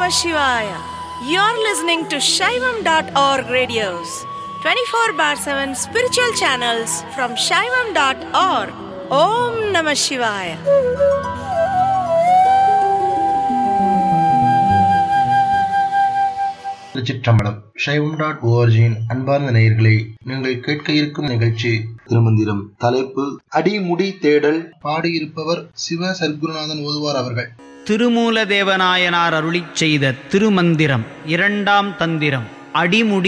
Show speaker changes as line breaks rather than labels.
Namah Shivaya. You're listening to Shaivam.org radios, 24 bar 7 spiritual channels from Shaivam.org. Om Namah Shivaya.
திருச்சிற்றம்பலம் சைவம் dot ஓஆர்ஜியின் அன்பார்ந்த நேயர்களே நீங்கள் கேட்க இருக்கும் நிகழ்ச்சி திருமந்திரம் தலைப்பு அடிமுடி தேடல் பாடியிருப்பவர் சிவ சர்க்குருநாதன் ஓதுவார் அவர்கள்
திருமூலதேவநாயனார் அருளிச் செய்த திருமந்திரம் இரண்டாம் தந்திரம் அடிமுடி